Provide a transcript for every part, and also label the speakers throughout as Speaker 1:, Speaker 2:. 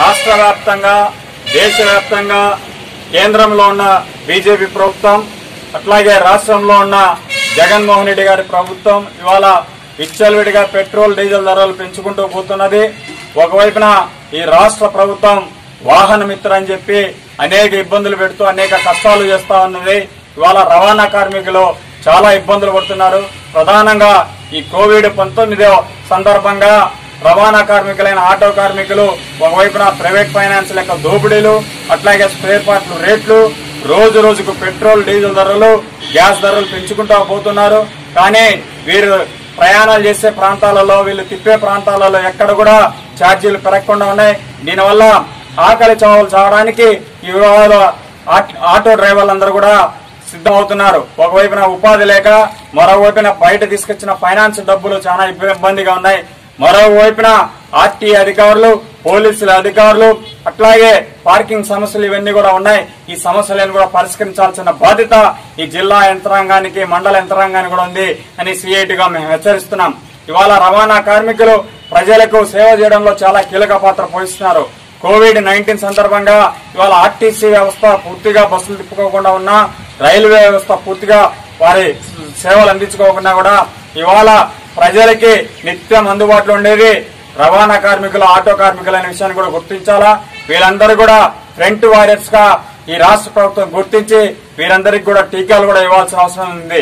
Speaker 1: రాష్ట్ర వ్యాప్తంగా దేశవ్యాప్తంగా కేంద్రంలో ఉన్న బీజేపీ ప్రభుత్వం అట్లాగే రాష్ట్రంలో ఉన్న జగన్మోహన్ రెడ్డి గారి ప్రభుత్వం ఇవాళ విచ్చలవిడిగా పెట్రోల్ డీజిల్ ధరలు పెంచుకుంటూ పోతున్నది ఒకవైపున ఈ రాష్ట్ర ప్రభుత్వం వాహన మిత్ర అని చెప్పి అనేక ఇబ్బందులు పెడుతూ అనేక కష్టాలు చేస్తా ఉన్నది ఇవాళ రవాణా కార్మికులు చాలా ఇబ్బందులు పడుతున్నారు ప్రధానంగా ఈ కోవిడ్ పంతొమ్మిదో సందర్భంగా రవాణా కార్మికులైన ఆటో కార్మికులు ఒకవైపున ప్రైవేట్ ఫైనాన్స్ లెక్క దోపిడీలు అట్లాగే స్పేర్ పార్ట్లు రేట్లు రోజు రోజుకు పెట్రోల్ డీజిల్ ధరలు గ్యాస్ ధరలు పెంచుకుంటూ పోతున్నారు కానీ వీరు ప్రయాణాలు చేసే ప్రాంతాలలో వీళ్ళు తిప్పే ప్రాంతాలలో ఎక్కడ కూడా ఛార్జీలు పెరగకుండా ఉన్నాయి దీనివల్ల ఆకలి చావులు చావడానికి ఈ వివాహాల ఆట్- ఆటో డ్రైవర్లందరూ కూడా సిద్ధమవుతున్నారు ఒకవైపున ఉపాధి లేక మరోవైపున బయట తీసుకొచ్చిన ఫైనాన్స్ డబ్బులు చాలా ఇబ్బందిగా ఉన్నాయి మరోవైపున ఆర్టీ అధికారులు పోలీసుల అధికారులు అట్లాగే పార్కింగ్ సమస్యలు ఇవన్నీ కూడా ఉన్నాయి ఈ సమస్యలను కూడా పరిష్కరించాల్సిన బాధ్యత ఈ జిల్లా యంత్రాంగానికి మండల యంత్రాంగానికి కూడా ఉంది అని సిఐటిగా మేము హెచ్చరిస్తున్నాం ఇవాళ రవాణా కార్మికులు ప్రజలకు సేవ చేయడంలో చాలా కీలక పాత్ర పోషిస్తున్నారు కోవిడ్ నైన్టీన్ సందర్భంగా ఇవాళ ఆర్టీసీ వ్యవస్థ పూర్తిగా బస్సులు తిప్పుకోకుండా ఉన్నా రైల్వే వ్యవస్థ పూర్తిగా వారి సేవలు అందించుకోకుండా కూడా ఇవాళ ప్రజలకి నిత్యం అందుబాటులో ఉండేది రవాణా కార్మికులు ఆటో కార్మికులు అనే విషయాన్ని కూడా గుర్తించాలా వీళ్ళందరూ కూడా ఫ్రంట్ వారియర్స్ గా ఈ రాష్ట్ర ప్రభుత్వం గుర్తించి వీరందరికీ కూడా టీకాలు కూడా ఇవ్వాల్సిన అవసరం ఉంది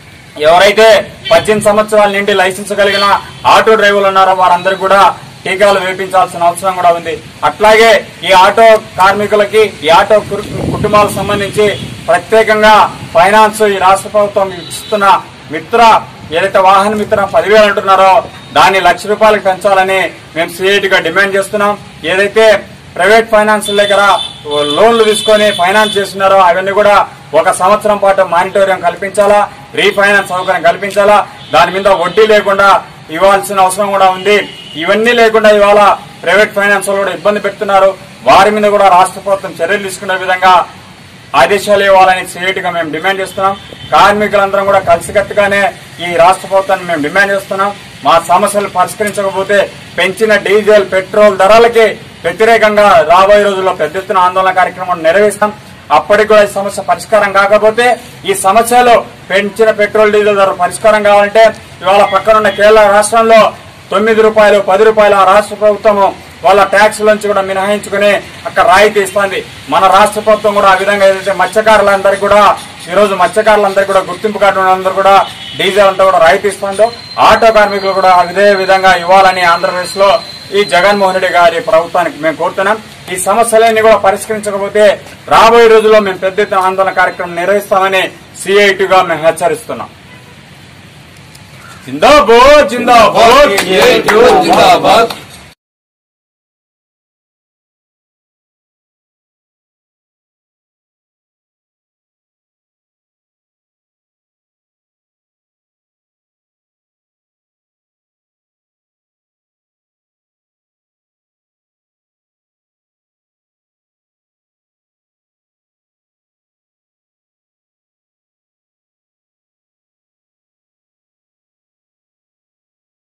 Speaker 1: ఎవరైతే పద్దెనిమిది సంవత్సరాల నుండి లైసెన్స్ కలిగిన ఆటో డ్రైవర్లు ఉన్నారో వారందరికీ కూడా టీకాలు వేపించాల్సిన అవసరం కూడా ఉంది అట్లాగే ఈ ఆటో కార్మికులకి ఈ ఆటో కురు- కుటుంబాలకు సంబంధించి ప్రత్యేకంగా ఫైనాన్స్ ఈ రాష్ట్ర ప్రభుత్వం ఇస్తున్న మిత్ర ఏదైతే వాహన మిత్ర పదివేలు అంటున్నారో దాన్ని లక్ష రూపాయలకు పెంచాలని మేము సిఐటిగా డిమాండ్ చేస్తున్నాం ఏదైతే ప్రైవేట్ ఫైనాన్స్ దగ్గర లోన్లు తీసుకొని ఫైనాన్స్ చేస్తున్నారో అవన్నీ కూడా ఒక సంవత్సరం పాటు మానిటోరియం కల్పించాలా రీఫైనాన్స్ సౌకర్యం కల్పించాలా దాని మీద వడ్డీ లేకుండా ఇవ్వాల్సిన అవసరం కూడా ఉంది ఇవన్నీ లేకుండా ఇవాళ ప్రైవేట్ ఫైనాన్స్ వాళ్ళు కూడా ఇబ్బంది పెడుతున్నారు వారి మీద కూడా రాష్ట్ర ప్రభుత్వం చర్యలు తీసుకునే విధంగా ఆదేశాలు ఇవ్వాలని సిఐటిగా మేము డిమాండ్ చేస్తున్నాం కార్మికులందరం కూడా కలిసికట్టుగానే ఈ రాష్ట్ర ప్రభుత్వాన్ని మేము డిమాండ్ చేస్తున్నాం మా సమస్యలు పరిష్కరించకపోతే పెంచిన డీజిల్ పెట్రోల్ ధరలకి వ్యతిరేకంగా రాబోయే రోజుల్లో పెద్ద ఎత్తున ఆందోళన కార్యక్రమం నిర్వహిస్తాం అప్పటికి కూడా ఈ సమస్య పరిష్కారం కాకపోతే ఈ సమస్యలు పెంచిన పెట్రోల్ డీజిల్ ధర పరిష్కారం కావాలంటే ఇవాళ పక్కనున్న కేరళ రాష్ట్రంలో తొమ్మిది రూపాయలు పది రూపాయలు ఆ రాష్ట్ర ప్రభుత్వము వాళ్ళ ట్యాక్స్ నుంచి కూడా మినహాయించుకుని అక్కడ రాయితీ ఇస్తుంది మన రాష్ట్ర ప్రభుత్వం కూడా ఆ విధంగా ఏదైతే మత్స్యకారులందరికీ కూడా ఈ రోజు మత్స్యకారులందరికీ కూడా గుర్తింపు కార్డు ఉన్నందరూ కూడా డీజిల్ అంతా కూడా రాయితీ ఇస్తుందో ఆటో కార్మికులు కూడా ఇదే విధంగా ఇవ్వాలని ఆంధ్రప్రదేశ్ లో ఈ జగన్మోహన్ రెడ్డి గారి ప్రభుత్వానికి మేము కోరుతున్నాం ఈ సమస్యలన్నీ కూడా పరిష్కరించకపోతే రాబోయే రోజుల్లో మేము పెద్ద ఎత్తున ఆందోళన కార్యక్రమం నిర్వహిస్తామని సిఐటిగా మేము హెచ్చరిస్తున్నాం జిందాబాద్ జిందాబాద్
Speaker 2: జిందాబాద్